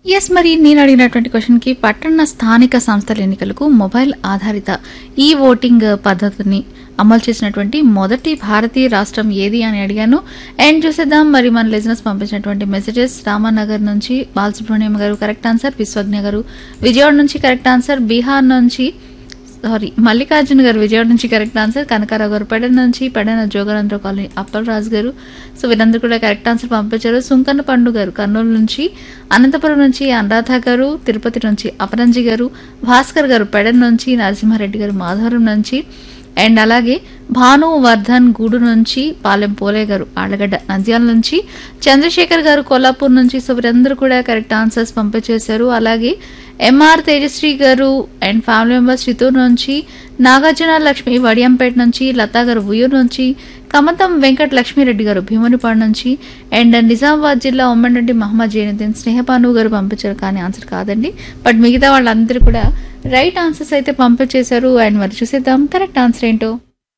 yes మరి నేను అడిగినటువంటి క్వశ్చన్కి పట్టణ స్థానిక సంస్థల ఎన్నికలకు మొబైల్ ఆధారిత ఈ ఓటింగ్ పద్ధతిని అమలు చేసినటువంటి మొదటి భారతీయ రాష్ట్రం ఏది అని అడిగాను అండ్ చూసేద్దాం మరి మన లిజినెస్ పంపించినటువంటి మెసేజెస్ రామానగర్ నుంచి బాలసుబ్రహ్మణ్యం గారు కరెక్ట్ ఆన్సర్ విశ్వజ్ఞ గారు విజయవాడ నుంచి కరెక్ట్ ఆన్సర్ బీహార్ నుంచి సారీ మల్లికార్జున గారు విజయవాడ నుంచి కరెక్ట్ ఆన్సర్ కనకారావు గారు పెడన నుంచి పెడన జోగనంద్ర కాలనీ అప్పలరాజు గారు సో వీరందరూ కూడా కరెక్ట్ ఆన్సర్ పంపించారు సుంకన్న పండు గారు కర్నూలు నుంచి అనంతపురం నుంచి అనురాధ గారు తిరుపతి నుంచి అపరంజి గారు భాస్కర్ గారు పెడన్ నుంచి నరసింహారెడ్డి గారు మాధవరం నుంచి అండ్ అలాగే భాను వర్ధన్ గూడు నుంచి పాలెం పోలే గారు ఆళ్ళగడ్డ నంద్యాల నుంచి చంద్రశేఖర్ గారు కొల్లాపూర్ నుంచి సో వీరందరూ కూడా కరెక్ట్ ఆన్సర్స్ పంపించేశారు అలాగే ఎంఆర్ తేజశ్రీ గారు అండ్ ఫ్యామిలీ మెంబర్స్ చిత్తూరు నుంచి నాగార్జున లక్ష్మి వడియంపేట నుంచి లతా గారు ఉయ్యూరు నుంచి కమతం వెంకట లక్ష్మీరెడ్డి గారు భీమునిపాడు నుంచి అండ్ నిజామాబాద్ జిల్లా ఉమ్మడి మహమ్మద్ జైనుద్దీన్ స్నేహపాను గారు పంపించారు కానీ ఆన్సర్ కాదండి బట్ మిగతా వాళ్ళందరూ కూడా రైట్ ఆన్సర్స్ అయితే పంపించేశారు అండ్ మరి చూసేద్దాం కరెక్ట్ ఆన్సర్ ఏంటో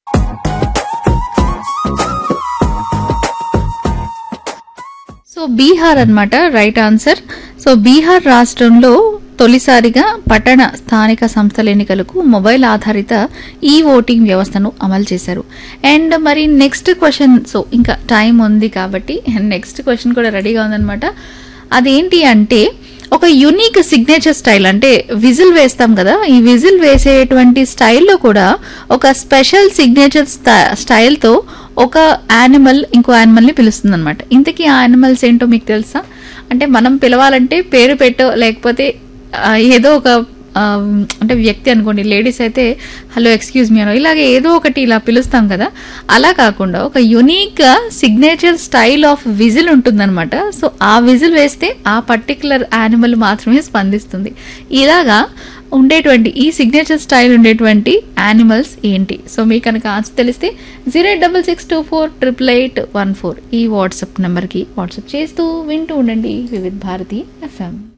సో బీహార్ అన్నమాట రైట్ ఆన్సర్ సో బీహార్ రాష్ట్రంలో తొలిసారిగా పట్టణ స్థానిక సంస్థల ఎన్నికలకు మొబైల్ ఆధారిత ఈ ఓటింగ్ వ్యవస్థను అమలు చేశారు అండ్ మరి నెక్స్ట్ క్వశ్చన్ సో ఇంకా టైం ఉంది కాబట్టి నెక్స్ట్ క్వశ్చన్ కూడా రెడీగా ఉందన్నమాట అదేంటి అంటే ఒక యునిక్ సిగ్నేచర్ స్టైల్ అంటే విజిల్ వేస్తాం కదా ఈ విజిల్ వేసేటువంటి స్టైల్లో కూడా ఒక స్పెషల్ సిగ్నేచర్ స్టైల్తో ఒక యానిమల్ ఇంకో యానిమల్ని పిలుస్తుంది అనమాట ఇంతకీ ఆ యానిమల్స్ ఏంటో మీకు తెలుసా అంటే మనం పిలవాలంటే పేరు పెట్టో లేకపోతే ఆ, ఏదో ఒక ఆ, అంటే వ్యక్తి అనుకోండి లేడీస్ అయితే హలో ఎక్స్క్యూజ్ మీ అనో ఇలాగే ఏదో ఒకటి ఇలా పిలుస్తాం కదా అలా కాకుండా ఒక unique signature style of whistle ఉంటుందన్నమాట సో ఆ విజిల్ వేస్తే ఆ పర్టికులర్ యానిమల్ మాత్రమే స్పందిస్తుంది ఇలాగా ఉండేటువంటి ఈ సిగ్నేచర్ స్టైల్ ఉండేటువంటి యానిమల్స్ ఏంటి సో మీకు కనుక ఆన్సర్ తెలిస్తే zero eight double six two four triple eight one four ఈ వాట్సాప్ నెంబర్కి వాట్సాప్ చేస్తూ వింటూ ఉండండి వివిధ్ భారతి ఎఫ్ఎం